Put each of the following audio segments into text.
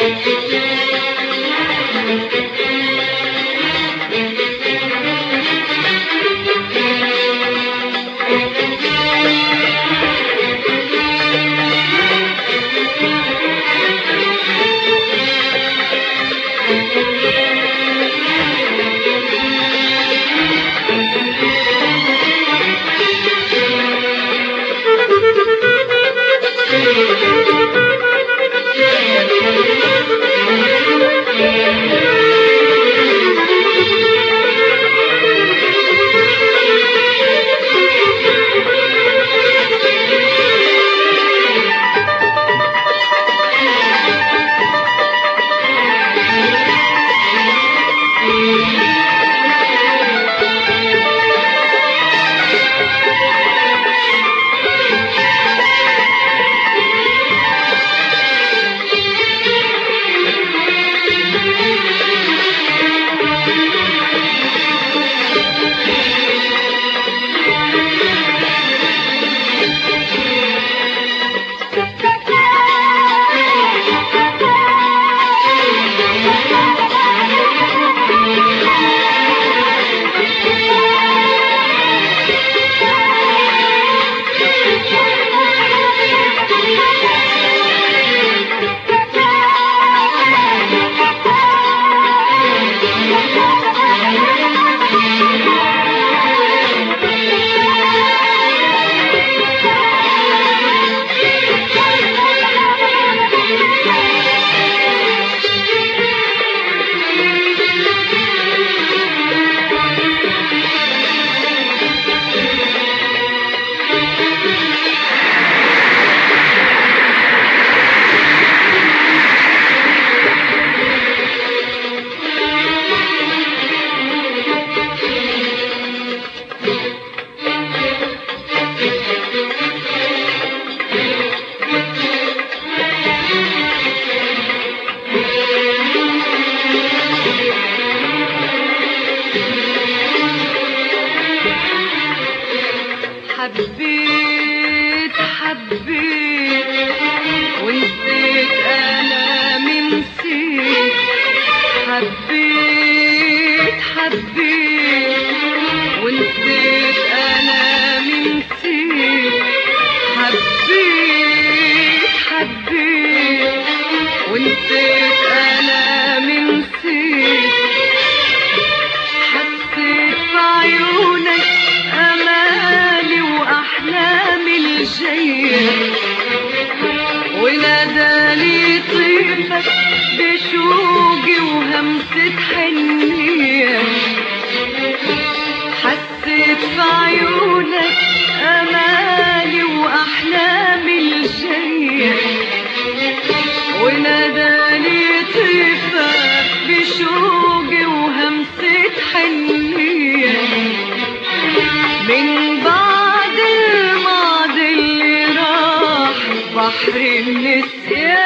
حبيت حبيت ونسيت انا من نسيت حبيت حبيت ونسيت انا من نسيت حبيت حبيت ونسيت انا من نسيت حسيت في عيونك امالي واحلامي الجايه ونادالي طيفك بشوقي وهمسة حنية حسيت في عيونك امالي واحلامي الجايه وناداني طيفة بشوقي وهمسة حنية من بعد الماضي اللي راح بحر النسيان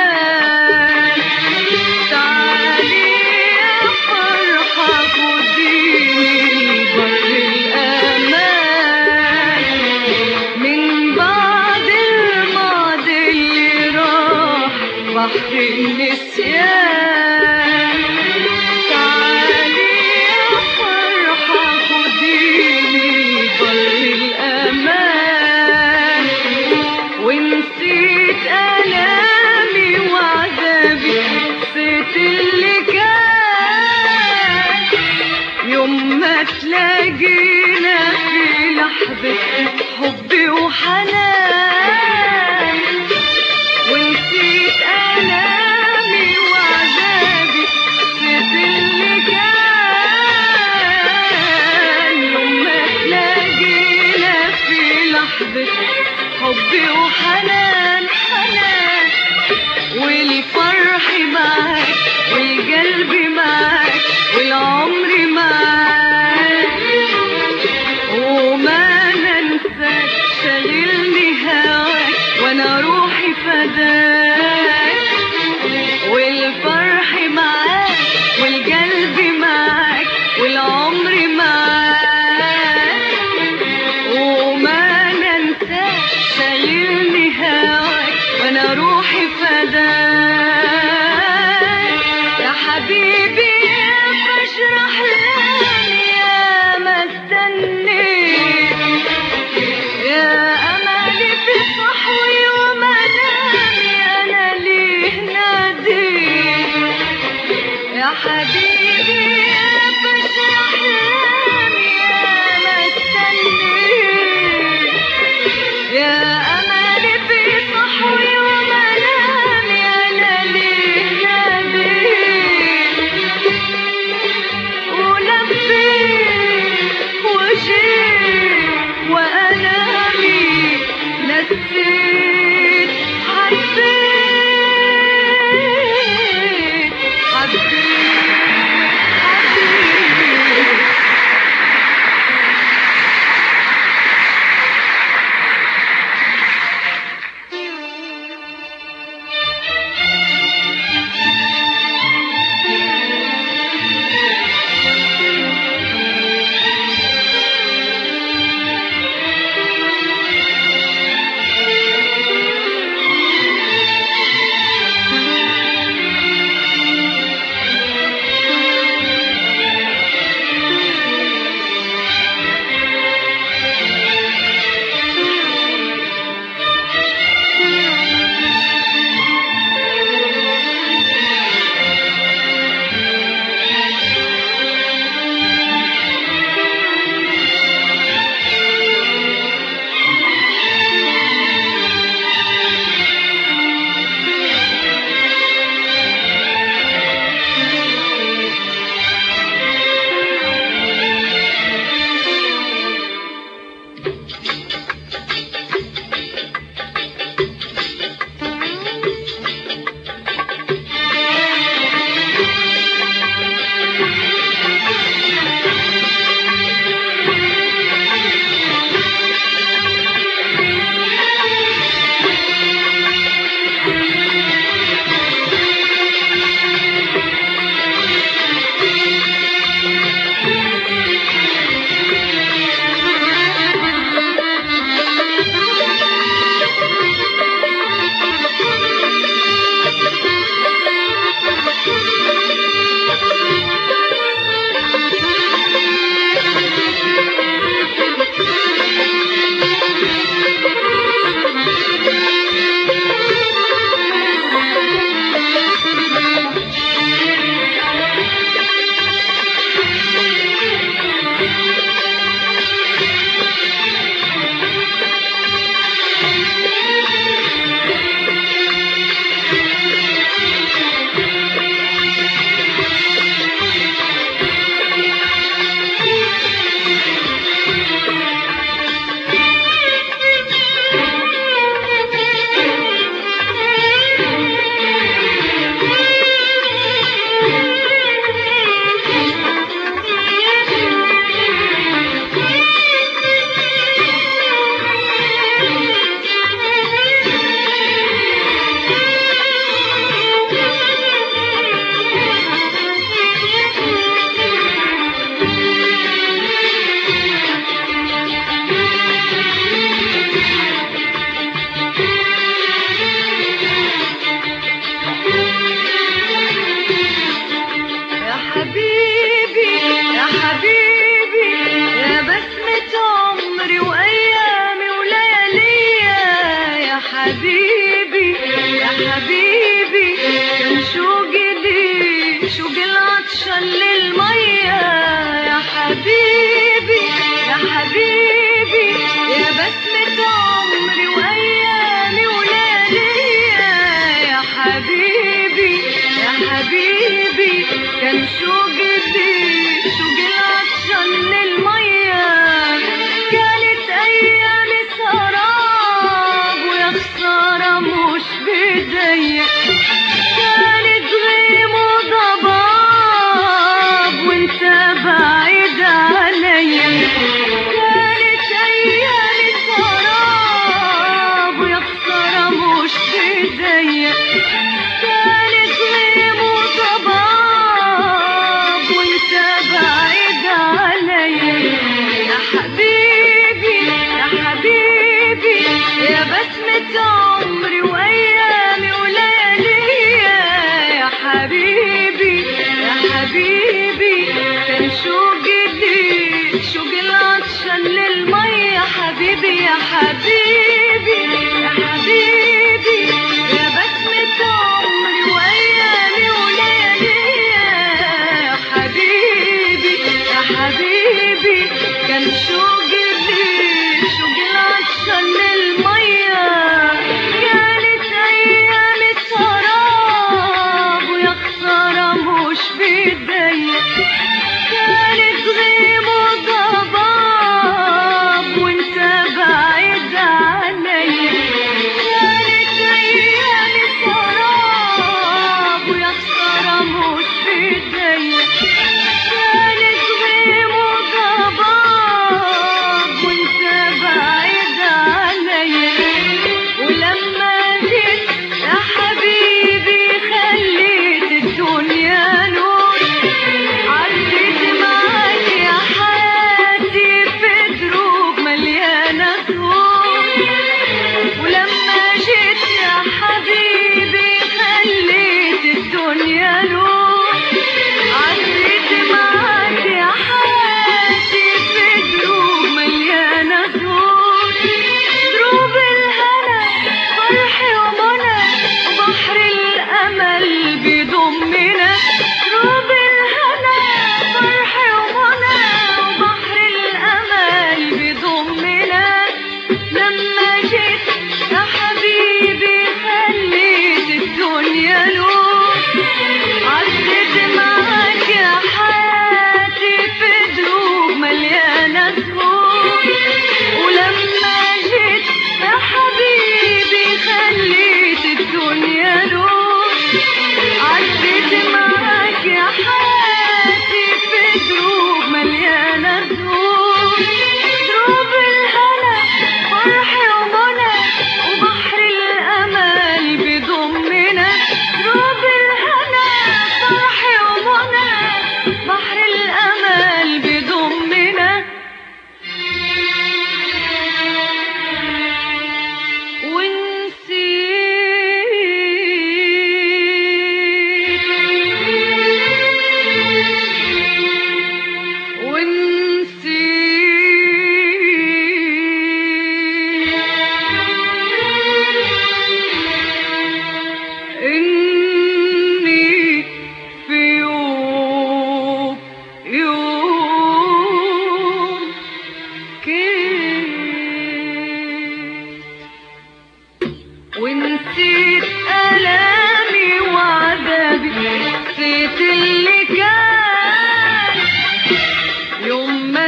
تعالي يا فرحة خديني بر الأمان من بعد الماضي اللي راح بحر النسيان تعالي يا فرحة خديني بر الأمان ونسيت ألامي وعذابي نسيت اللي كان يوم ما تلاقينا في لحظة حب وحنان ونسيت ألامي وعذابي نسيت اللي كان يوم ما تلاقينا في لحظة حب وحنان حنان والفرح معاك والقلب معاك والعمر معاك وما ننساك شاغلني يا حبيبي يا بدر أحلامي يا مستنيك يا أملي في صحوي ومنامي أنا ليه ناديك ولفيت وجيت وأنامي نسيت حبيت حبيت حبيت يا حبيبي يا حبيبي يا بسمة عمري وأيامي ولياليا يا حبيبي يا حبيبي كان شوقي ليك شوق العطشان للمية يا حبيبي يا حبيبي يا بسمة عمري وأيامي ولياليا يا حبيبي يا حبيبي كان شوقي ليك شوق العطشان للمية كانت أيام سراب ويا خسارة مش بيديا كانت غيم وضباب وانت بعيد عليا كانت أيام سراب ويا خسارة مش بيديا كانت غيم وضباب وانت بعيد عليا يا حبيبي يا حبيبي يا بسمة عمري وأيامي ولياليا يا حبيبي يا حبيبي كان شوقي ليك شوق العطشان للمية حبيبي يا حبيبي يا حبيبي يا بسمة عمري وأيامي ولياليا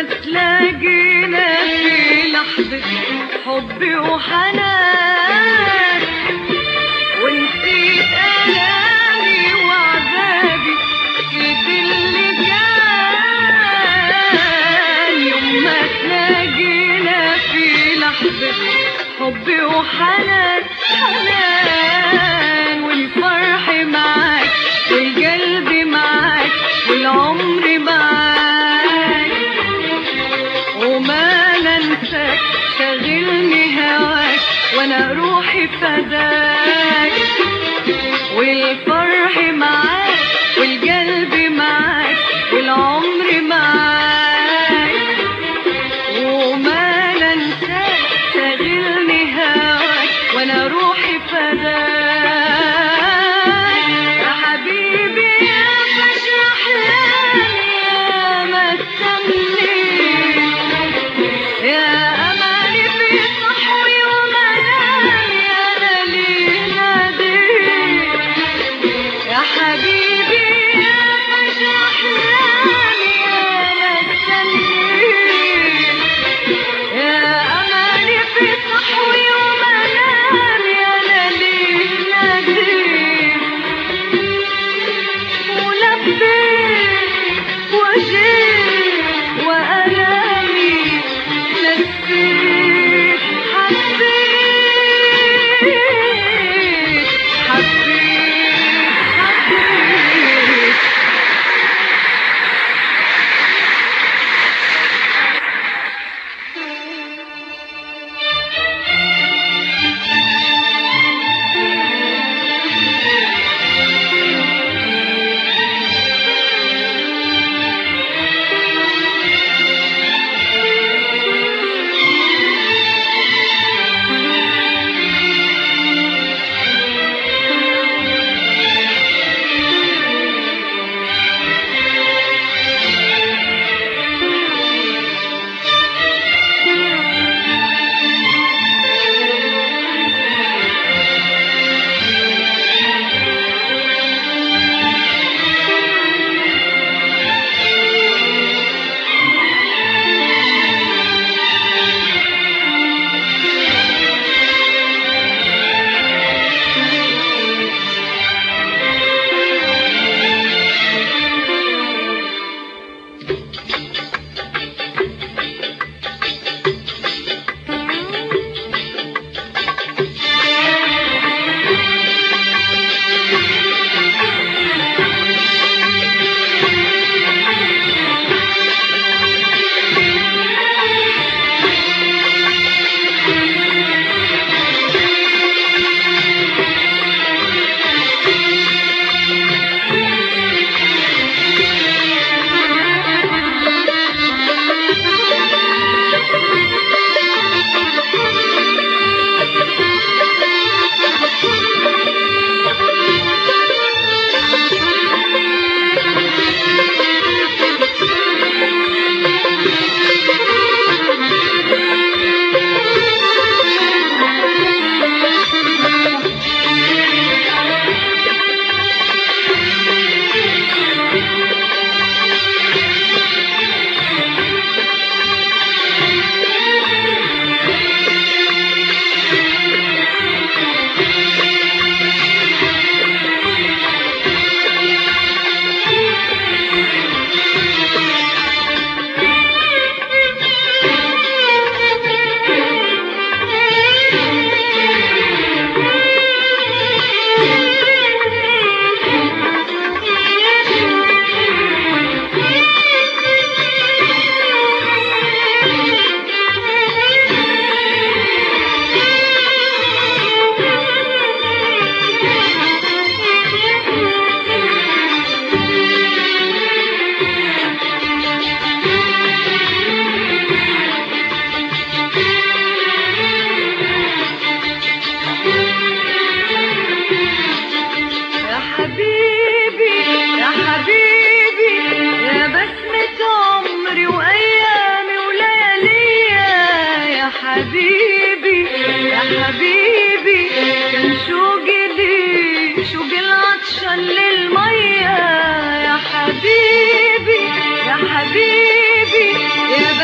تلاقينا في لحظة حب وحنان ونسيت ألامي وعذابي نسيت اللي كان يوم ما تلاقينا في لحظة حب وحنان حنان والفرح معاك والقلب معاك والعمر معاك وما ننساك شاغلني هواك وانا روحي فداك والفرح معاك والقلب معاك والعمر معاك وما ننساك شاغلني هواك وانا روحي فداك يا حبيبي يا فجر احلامي يا ما تسميك يا أماني في صحوي ومنامي أنا لي ناديك يا حبيبي يا فجر أحلامي يا مستنيك يا أماني في صحوي ومنامي أنا لي ناديك ولبيك وجيت وألامي نسيت حبيت حبيت حبيت يا حبيبي يا حبيبي يا بسمة عمري وأيامي ولياليا يا حبيبي يا حبيبي كان شوقي ليك شوق العطشان للمية يا حبيبي يا حبيبي يا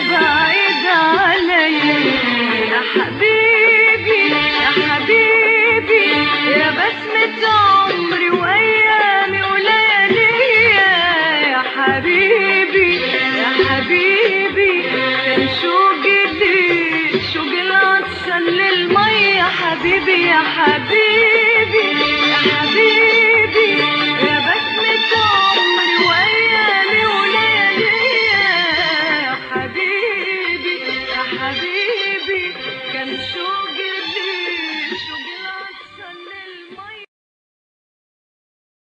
بعيد عليا يا حبيبي يا حبيبي يا بسمة عمري وأيامي ولياليا يا حبيبي يا حبيبي كان شوقي ليك شوق العطشان للمية حبيبي يا حبيبي يا حبيبي يا بسمة عمري وأيامي ولياليا يا حبيبي يا حبيبي كان شوقي